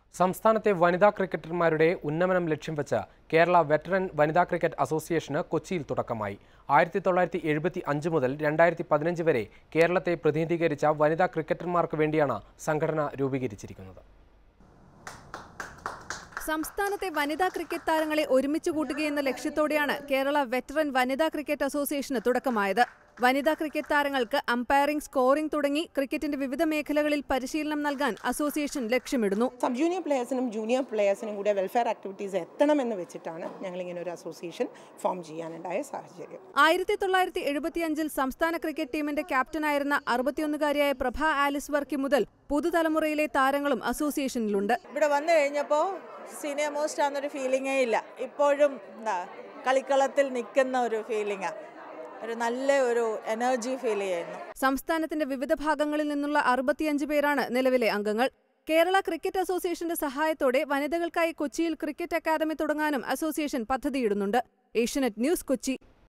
സംസ്ഥാനത്തെ വനിതാ ക്രിക്കറ്റർമാരുടെ ഉന്നമനം ലക്ഷ്യം വെച്ച് കേരള വെറ്ററൻ വനിതാ ക്രിക്കറ്റ് അസോസിയേഷന് കൊച്ചിയിൽ തുടക്കമായി ആയിരത്തി തൊള്ളായിരത്തി എഴുപത്തി അഞ്ച് മുതൽ രണ്ടായിരത്തി പതിനഞ്ച് വരെ കേരളത്തെ പ്രതിനിധീകരിച്ച വനിതാ ക്രിക്കറ്റർമാർക്ക് വേണ്ടിയാണ് സംഘടന രൂപീകരിച്ചിരിക്കുന്നത് സംസ്ഥാനത്തെ വനിതാ ക്രിക്കറ്റ് താരങ്ങളെ ഒരുമിച്ച് കൂട്ടുകയെന്ന ലക്ഷ്യത്തോടെയാണ് കേരള വെറ്ററൻ വനിതാ ക്രിക്കറ്റ് അസോസിയേഷന് തുടക്കമായത് വനിതാ ക്രിക്കറ്റ് താരങ്ങൾക്ക് അമ്പയറിംഗ് സ്കോറിംഗ് തുടങ്ങി ക്രിക്കറ്റിന്റെ വിവിധ മേഖലകളിൽ പരിശീലനം നൽകാൻ അസോസിയേഷൻ ലക്ഷ്യമിടുന്നു സബ് ജൂനിയർ പ്ലെയേഴ്സിനും ജൂനിയർ പ്ലെയേഴ്സിനും കൂടെ വെൽഫെയർ ആക്ടിവിറ്റീസ് എത്തണമെന്ന് വെച്ചിട്ടാണ് ഞങ്ങളിങ്ങനെ ഒരു അസോസിയേഷൻ ഫോം ചെയ്യാനുണ്ടായ സാഹചര്യം ആയിരത്തി തൊള്ളായിരത്തി എഴുപത്തിയഞ്ചിൽ സംസ്ഥാന ക്രിക്കറ്റ് ടീമിന്റെ ക്യാപ്റ്റനായിരുന്ന അറുപത്തിയൊന്നുകാരിയായ പ്രഭ ആലിസ് വർക്കി മുതൽ പുതുതലമുറയിലെ താരങ്ങളും അസോസിയേഷനിലുണ്ട് ഇവിടെ വന്നു കഴിഞ്ഞപ്പോൾ സീനിയർ മോസ്റ്റ് ആണെന്നൊരു ഫീലിങ്ങേ ഇല്ല ഇപ്പോഴും എന്താ കളിക്കളത്തിൽ നിൽക്കുന്ന ഒരു ഫീലിംഗാണ് ഒരു നല്ല ഒരു എനർജി ഫീൽ ചെയ്യുന്നു സംസ്ഥാനത്തിന്റെ വിവിധ ഭാഗങ്ങളിൽ നിന്നുള്ള അറുപത്തിയഞ്ച് പേരാണ് നിലവിലെ അംഗങ്ങൾ കേരള ക്രിക്കറ്റ് അസോസിയേഷന്റെ സഹായത്തോടെ വനിതകൾക്കായി കൊച്ചിയിൽ ക്രിക്കറ്റ് അക്കാദമി തുടങ്ങാനും അസോസിയേഷൻ പദ്ധതിയിടുന്നുണ്ട് ഏഷ്യനെറ്റ് ന്യൂസ് കൊച്ചി